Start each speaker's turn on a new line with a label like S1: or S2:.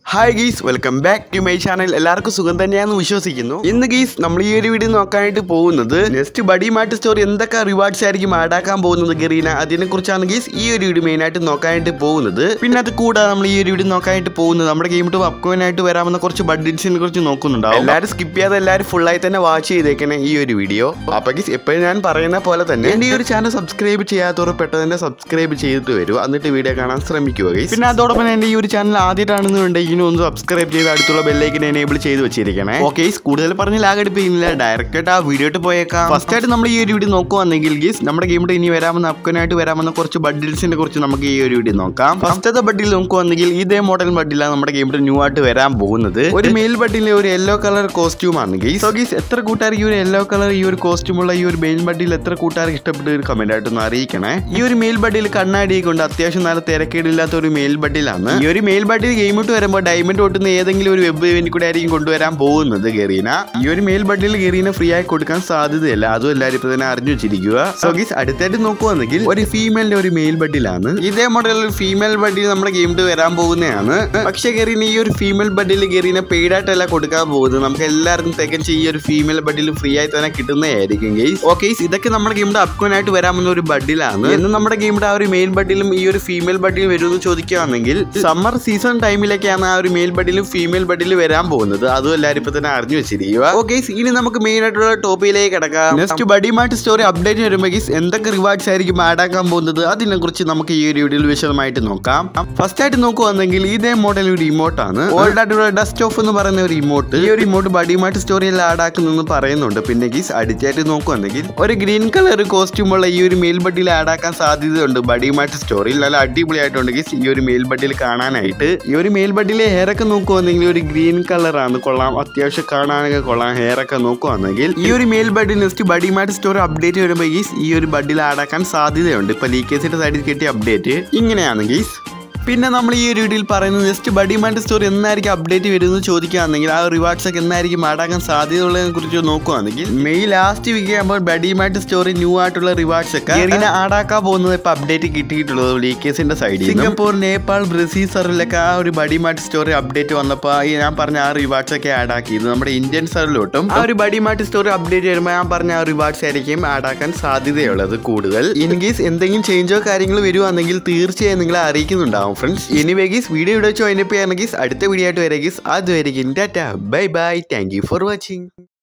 S1: hi guys welcome back to my channel എല്ലാവർക്കും സുഖം തന്നെയാണെന്ന് വിശ്വസിക്കുന്നു ഇന്ന് ഗീസ് നമ്മൾ ഈ ഒരു വീഡിയോ നോക്കാനായിട്ട് പോകുന്നത് നെക്സ്റ്റ് ബഡി മാറ്റ് സ്റ്റോറി എന്തൊക്കെ റിവാർഡ്സ് ആയിരിക്കും ആഡാക്കാൻ പോകുന്നത് ഗറീന അതിനെ കുറിച്ചാണ് ഗീസ് ഈ ഒരു വീഡിയോ മെയിൻ ആയിട്ട് നോക്കാനായിട്ട് പോകുന്നത് പിന്നെ അത് കൂടാതെ നമ്മൾ ഈ ഒരു വീഡിയോ നോക്കാനായിട്ട് പോകുന്നത് നമ്മുടെ ഗെയിം ടു അപ്കോയിനായിട്ട് വരാവുന്ന കുറച്ച് ബഡ്ഡിൻസിനെ കുറിച്ച് നോക്കുന്നുണ്ടാവും എല്ലാവരും സ്കിപ്പ് ചെയ്യാതെ എല്ലാവരും full ആയി തന്നെ വാച്ച് ചെയ്തേക്കണേ ഈ ഒരു വീഡിയോ അപ്പൊ ഗീസ് എപ്പോഴും ഞാൻ പറയുന്ന പോലെ തന്നെ എന്റെ ഈ ഒരു ചാനൽ സബ്സ്ക്രൈബ് ചെയ്യാത്തവർ പെട്ടെന്ന് തന്നെ സബ്സ്ക്രൈബ് ചെയ്തിട്ട് വരും എന്നിട്ട് വീഡിയോ കാണാൻ ശ്രമിക്കുക ഗൈസ് പിന്നെ അതോടൊപ്പം തന്നെ എന്റെ ഈ ഒരു ചാനൽ ആദ്യമായിട്ടാണെന്നുണ്ടെങ്കിൽ ഇനി ഒന്ന് സബ്സ്ക്രൈബ് ചെയ്ത് അടുത്തുള്ള ബെല്ലേക്ക് എനേബിൾ ചെയ്ത് വെച്ചിരിക്കണേ ഓക്കെ കൂടുതൽ പറഞ്ഞ് ലാഗടിപ്പിക്കുന്നില്ല ഡയറക്റ്റ് ആയിട്ട് ആ വീഡിയോ ആയിട്ട് പോയേക്കാം ഫസ്റ്റ് ആയിട്ട് നമ്മൾ ഈ ഒരു വീഡിയോ നോക്കുവാണെങ്കിൽ ഗീസ് നമ്മുടെ ഗെയിമിൽ ഇനി വരാമെന്ന അപ്കനായിട്ട് വരാമെന്ന കുറച്ച് ബഡ്ഡിൽസിനെ കുറിച്ച് നമുക്ക് ഈ ഒരു വീഡിയോ നോക്കാം ഫസ്റ്റത്തെ ബഡ്ഡിൽ നോക്കുവാണെങ്കിൽ ഇതേ മോഡൽ ബഡ്ഡിലാണ് നമ്മുടെ ഗെയിമിൽ ന്യൂ ആയിട്ട് വരാൻ പോകുന്നത് ഒരു മെയിൽ ബഡ്ഡിലെ ഒരു യെല്ലോ കളർ കോസ്റ്റ്യൂം ആണ് ഗീസ് സോ ഗീസ് എത്ര കൂട്ടുകാർക്ക് ഈ ഒരു യെല്ലോ കളർ ഈ ഒരു കോസ്റ്റ്യൂമുള്ള ഈ ഒരു മെയിൽ ബഡ്ഡിൽ എത്ര കൂട്ടുകാർക്ക് ഇഷ്ടപ്പെട്ട ഒരു കമന്റ് ആയിട്ടൊന്ന് അറിയിക്കണേ ഈ ഒരു മെയിൽ ബഡ്ഡിൽ കണ്ണാടി കൊണ്ട് അത്യാവശ്യം നല്ല തിരക്കേടില്ലാത്ത ഒരു മെയിൽ ബഡ്ഡിലാണ് ഈ ഒരു മെയിൽ ബഡ്ഡിൽ ഗെയിം ഇട്ട് വരുമ്പോൾ ഡയമണ്ട് ഒട്ടുന്ന ഏതെങ്കിലും ഒരു വെബ് ഇവന്റ് കൂടെ ആയിരിക്കും കൊണ്ടുവരാൻ പോകുന്നത് ഗെറീന ഈ ഒരു മെയിൽ ബഡ്ഡിൽ ഗെറീന ഫ്രീ ആയി കൊടുക്കാൻ സാധ്യതയില്ല അതും എല്ലാവരും ഇപ്പൊ തന്നെ അറിഞ്ഞു വെച്ചിരിക്കുക സോ ഗീസ് അടുത്തായിട്ട് നോക്കുവാണെങ്കിൽ ഒരു ഫീമെയിലിന്റെ ഒരു മെയിൽ ബഡ്ഡിലാണ് ഇതേ മോഡൽ ഒരു ഫീമെയിൽ ബഡ്ഡിൽ നമ്മുടെ ഗെയിം വരാൻ പോകുന്നതാണ് പക്ഷേ ഗെറീന ഈ ഒരു ഫീമെയിൽ ബഡ്ഡിൽ ഗെറീന പെയ്ഡ് ആയിട്ടല്ല കൊടുക്കാൻ പോകുന്നത് നമുക്ക് എല്ലാവർക്കും തികച്ച് ഈ ഒരു ഫീമെയിൽ ബഡ്ഡിൽ ഫ്രീ ആയി തന്നെ കിട്ടുന്നതായിരിക്കും ഗെയ്സ് ഓക്കെ ഇതൊക്കെ നമ്മുടെ ഗെയിമിന്റെ അപ്കോനായിട്ട് വരാമെന്ന ഒരു ബഡ്ഡിലാണ് എന്ന് നമ്മുടെ ഗെയിമിന്റെ ആ ഒരു മെയിൽ ബഡ്ഡിലും ഈ ഒരു ഫീമെയിൽ ബഡ്ഡിൽ വരുമെന്ന് ചോദിക്കുകയാണെങ്കിൽ സമ്മർ സീസൺ ടൈമിലൊക്കെയാണ് ആ ഒരു മെയിൽ ബഡ്ഡിലും ഫീമെയിൽ ബഡ്ഡിലും വരാൻ പോകുന്നത് അതും എല്ലാവരും ഇപ്പൊ തന്നെ അറിഞ്ഞു വെച്ചിരിക്കുക ഓക്കെ ഇനി നമുക്ക് മെയിൻ ആയിട്ടുള്ള ടോപ്പിലേക്ക് കിടക്കാം next Buddy Mart story update വരുമ്പോൾ ഗീസ് എന്തൊക്കെ റിവാർഡ്സ് ആയിരിക്കും ആഡ് ആക്കാൻ പോകുന്നത് അതിനെ കുറിച്ച് നമുക്ക് ഈ ഒരു വീഡിയോയിൽ വിശദമായിട്ട് നോക്കാം ഫസ്റ്റ് ആയിട്ട് നോക്കുവാണെങ്കിൽ ഇതേ മോഡൽ ഒരു ഇമോട്ട് ആണ് ഓൾഡ് ആയിട്ടുള്ള ഡസ്റ്റ് ഓഫ് എന്ന് പറയുന്ന ഒരു ഇമോട്ട് ഈ ഒരു ഇമോട്ട് ബഡി മാർട്ട് സ്റ്റോറിയിൽ ആഡ് ആക്കുന്നെന്ന് പറയുന്നുണ്ട് പിന്നെ ഗീസ് അടിച്ചായിട്ട് നോക്കുവാണെങ്കിൽ ഒരു ഗ്രീൻ കളർ കോസ്റ്റ്യൂം ഉള്ള ഈ ഒരു മെയിൽ ബഡിയിൽ ആഡ് ആക്കാൻ സാധ്യതയുണ്ട് ബഡി മാർട്ട് സ്റ്റോറിയിൽ നല്ല അടിപൊളിയായിട്ടുണ്ട് ഗീസ് ഈ ഒരു മെയിൽ ബഡിയിൽ കാണാനായിട്ട് ഈ ഒരു മെയിൽ ബഡിലെ ഹെയർ ഒക്കെ നോക്കുവാണെങ്കിൽ ഒരു ഗ്രീൻ കളറാണ് കൊള്ളാം അത്യാവശ്യം കാണാനൊക്കെ കൊള്ളാം ഹെയർ ഒക്കെ നോക്കുവാണെങ്കിൽ ഈ ഒരു മെയിൽ ബഡിൽ next Buddy Mart store update വരുമ്പോൾ ഗീസ് ഈ ഒരു ബഡിൽ ആഡ് ആക്കാൻ സാധ്യതയുണ്ട് ഇപ്പൊ ലീക്കേസിന്റെ സൈഡിൽ കിട്ടിയ അപ്ഡേറ്റ് ഇങ്ങനെയാണ് ഗീസ് പിന്നെ നമ്മൾ ഈ ഒരു വീഡിയോയിൽ പറയുന്നത് ജസ്റ്റ് ബഡിമാൻ്റെ സ്റ്റോറി എന്നായിരിക്കും അപ്ഡേറ്റ് വരുന്നത് ചോദിക്കുകയാണെങ്കിൽ ആ റിവാർഡ്സ് ഒക്കെ എന്നായിരിക്കും ആടാക്കാൻ സാധ്യതയുള്ളതിനെ കുറിച്ച് നോക്കുകയാണെങ്കിൽ മെയ് ലാസ്റ്റ് വീക്ക് ആകുമ്പോൾ ബഡിമാറ്റ് സ്റ്റോറി ന്യൂ ആയിട്ടുള്ള റിവാർഡ്സ് ഒക്കെ ഇങ്ങനെ ആടാക്കാൻ പോകുന്നത് ഇപ്പൊ അപ്ഡേറ്റ് കിട്ടിയിട്ടുള്ളത് ലീക്കേസിന്റെ സൈഡിൽ സിംഗപ്പൂർ നേപ്പാൾ ബ്രസീൽ സെർവിലൊക്കെ ആ ഒരു ബഡിമാറ്റ് സ്റ്റോറി അപ്ഡേറ്റ് വന്നപ്പോൾ ഈ ഞാൻ പറഞ്ഞ ആ റിവാർഡ്സ് ഒക്കെ ആഡ് ആക്കിയത് നമ്മുടെ ഇന്ത്യൻ സെർവിലോട്ടും ആ ഒരു ബഡിമാറ്റ് സ്റ്റോറി അപ്ഡേറ്റ് വരുമ്പോൾ ഞാൻ പറഞ്ഞ ആ റിവാർഡ്സ് ആയിരിക്കും ആഡ് ആക്കാൻ സാധ്യതയുള്ളത് കൂടുതൽ ഇൻ കേസ് എന്തെങ്കിലും ചേഞ്ചോ കാര്യങ്ങളോ വരുവാണെങ്കിൽ തീർച്ചയായും നിങ്ങളെ അറിയിക്കുന്നുണ്ടാവും ഫ്രണ്ട്സ് ഇനി വേഗീസ് വീഡിയോ ഇവിടെ വെച്ച് അതിൻ്റെ പേരാണെങ്കിൽ അടുത്ത വീഡിയോ ആയിട്ട് വരാം ഗീസ് അതുവരെയും tata bye bye thank you for watching